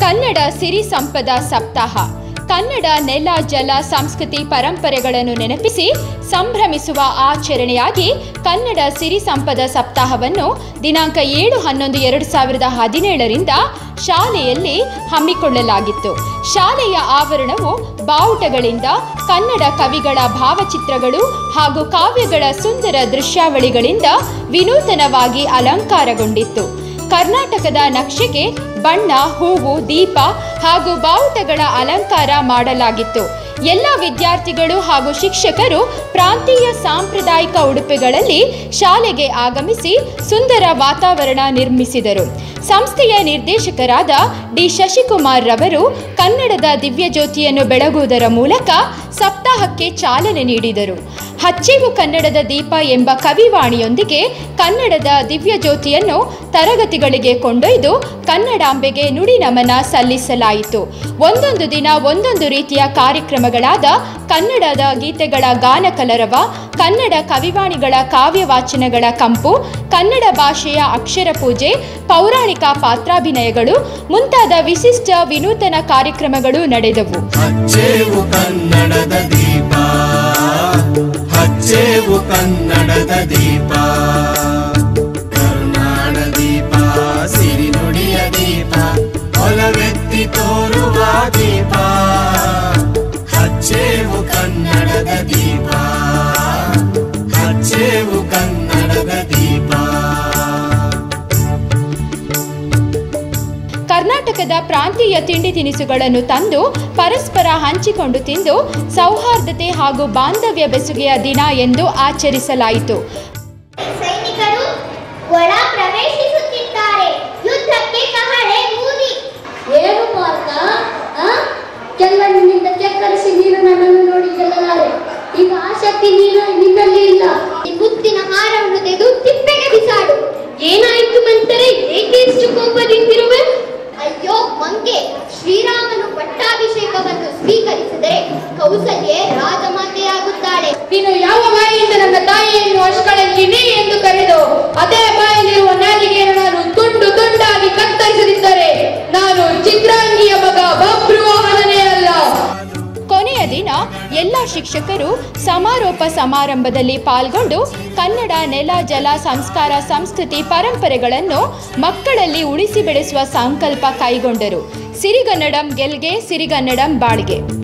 ಕನ್ನಡ ಸಿರಿ ಸಂಪದ ಸಪ್ತಾಹ ಕನ್ನಡ ನೆಲ ಜಲ ಸಂಸ್ಕೃತಿ ಪರಂಪರೆಗಳನ್ನು ನೆನಪಿಸಿ ಸಂಭ್ರಮಿಸುವ ಆಚರಣೆಯಾಗಿ ಕನ್ನಡ ಸಿರಿ ಸಂಪದ ಸಪ್ತಾಹವನ್ನು ದಿನಾಂಕ ಏಳು ಹನ್ನೊಂದು ಎರಡು ಸಾವಿರದ ಹದಿನೇಳರಿಂದ ಶಾಲೆಯಲ್ಲಿ ಹಮ್ಮಿಕೊಳ್ಳಲಾಗಿತ್ತು ಶಾಲೆಯ ಆವರಣವು ಬಾವುಟಗಳಿಂದ ಕನ್ನಡ ಕವಿಗಳ ಭಾವಚಿತ್ರಗಳು ಹಾಗೂ ಕಾವ್ಯಗಳ ಸುಂದರ ದೃಶ್ಯಾವಳಿಗಳಿಂದ ವಿನೂತನವಾಗಿ ಅಲಂಕಾರಗೊಂಡಿತ್ತು ಕರ್ನಾಟಕದ ನಕ್ಷೆಗೆ ಬಣ್ಣ ಹೂವು ದೀಪ ಹಾಗೂ ಬಾವುಟಗಳ ಅಲಂಕಾರ ಮಾಡಲಾಗಿತ್ತು ಎಲ್ಲ ವಿದ್ಯಾರ್ಥಿಗಳು ಹಾಗೂ ಶಿಕ್ಷಕರು ಪ್ರಾಂತೀಯ ಸಾಂಪ್ರದಾಯಿಕ ಉಡುಪುಗಳಲ್ಲಿ ಶಾಲೆಗೆ ಆಗಮಿಸಿ ಸುಂದರ ವಾತಾವರಣ ನಿರ್ಮಿಸಿದರು ಸಂಸ್ಥೆಯ ನಿರ್ದೇಶಕರಾದ ಡಿ ಶಶಿಕುಮಾರ್ ರವರು ಕನ್ನಡದ ದಿವ್ಯಜ್ಯೋತಿಯನ್ನು ಬೆಳಗುವುದರ ಮೂಲಕ ಸಪ್ತಾಹಕ್ಕೆ ಚಾಲನೆ ನೀಡಿದರು ಹಚ್ಚೇವು ಕನ್ನಡದ ದೀಪ ಎಂಬ ಕವಿವಾಣಿಯೊಂದಿಗೆ ಕನ್ನಡದ ದಿವ್ಯಜ್ಯೋತಿಯನ್ನು ತರಗತಿಗಳಿಗೆ ಕೊಂಡೊಯ್ದು ಕನ್ನಡಾಂಬೆಗೆ ನುಡಿ ನಮನ ಸಲ್ಲಿಸಲಾಯಿತು ಒಂದೊಂದು ದಿನ ಒಂದೊಂದು ರೀತಿಯ ಕಾರ್ಯಕ್ರಮಗಳಾದ ಕನ್ನಡದ ಗೀತೆಗಳ ಗಾನ ಕಲರವ ಕನ್ನಡ ಕವಿವಾಣಿಗಳ ಕಾವ್ಯವಾಚನಗಳ ಕಂಪು ಕನ್ನಡ ಭಾಷೆಯ ಅಕ್ಷರ ಪೂಜೆ ಪೌರಾಣಿಕ ಪಾತ್ರಾಭಿನಯಗಳು ಮುಂತಾದ ವಿಶಿಷ್ಟ ವಿನೂತನ ಕಾರ್ಯಕ್ರಮಗಳು ನಡೆದವು ಹಚ್ಚೇವು ಕನ್ನಡದ ದೀಪ ಹಚ್ಚೇವು ಕನ್ನಡದ ದೀಪ ಕರುನಾಡ ದೀಪ ಸಿರಿನುಡಿಯ ದೀಪ ಒಲವೆತ್ತಿ ತೋರುವ ದೀಪ ಹಚ್ಚೇವು ಕನ್ನಡದ ದೀಪ ಹಚ್ಚೇವು ಕನ್ನಡದ ದೀಪ ಕರ್ನಾಟಕದ ಪ್ರಾಂತೀಯ ತಿಂಡಿ ತಿನಿಸುಗಳನ್ನು ತಂದು ಪರಸ್ಪರ ಹಂಚಿಕೊಂಡು ತಿಂದು ಸೌಹಾರ್ದತೆ ಹಾಗೂ ಬಾಂಧವ್ಯ ಬೆಸುಗೆಯ ದಿನ ಎಂದು ಆಚರಿಸಲಾಯಿತು ಸೈನಿಕರು ಒಳ ಪ್ರವೇಶಿಸುತ್ತಿದ್ದಾರೆ ಯುದ್ಧಕ್ಕೆ ಕಹಳೆ ಊದಿ ಏನು ಪಾರ್ಥ ಆ? ಕೆಲ್ಲನಿಂದ ಕೆಕ್ಕರಿಸಿ ನೀನು ನನ್ನನ್ನು ನೋಡಿ ಗೆಲ್ಲಲಾರೆ ಈಗ ಆಸಕ್ತಿ ನೀನು ನಿನ್ನಲ್ಲಿ ಇಲ್ಲ ಈ ಮುತ್ತಿನ ಹಾರವನ್ನು ತೆಗೆದು ತಿಪ್ಪೆಗೆ ಬಿಸಾಡು ಏನಾಯ್ತು ಮಂತರೆ ಏಕೆ ಇಷ್ಟು ಕೋಪದಿಂದಿರುವೆ ಅಯ್ಯೋ ಮಂಗೆ ಶ್ರೀರಾಮನು ಪಟ್ಟಾಭಿಷೇಕವನ್ನು ಸ್ವೀಕರಿಸಿದರೆ ಕೌಸಲ್ಯೆ ರಾಜಮಾತೆಯಾಗುತ್ತಾಳೆ ನೀನು ಯಾವ ಬಾಯಿಯಿಂದ ನನ್ನ ತಾಯಿಯನ್ನು ಅಷ್ಕಳಂಗಿನಿ ಎಂದು ಕರೆದು ಅದೇ ಬಾಯಿಲಿರುವ ನಾಲಿಗೆಯನ್ನು ನಾನು ತುಂಡು ತುಂಡಾಗಿ ಕತ್ತರಿಸದಿದ್ದರೆ ನಾನು ಚಿತ್ರಾಂಗಿಯ ಮಗ ಬಬ್ರುವಾಹನನೇ ಅಲ್ಲ ಕೊನೆಯ ದಿನ ಎಲ್ಲ ಶಿಕ್ಷಕರು ಸಮಾರೋಪ ಸಮಾರಂಭದಲ್ಲಿ ಪಾಲ್ಗೊಂಡು ಕನ್ನಡ ನೆಲ ಜಲ ಸಂಸ್ಕಾರ ಸಂಸ್ಕೃತಿ ಪರಂಪರೆಗಳನ್ನು ಮಕ್ಕಳಲ್ಲಿ ಉಳಿಸಿ ಬೆಳೆಸುವ ಸಂಕಲ್ಪ ಕೈಗೊಂಡರು ಸಿರಿಗನ್ನಡಂ ಗೆಲ್ಗೆ ಸಿರಿಗನ್ನಡಂ ಬಾಳ್ಗೆ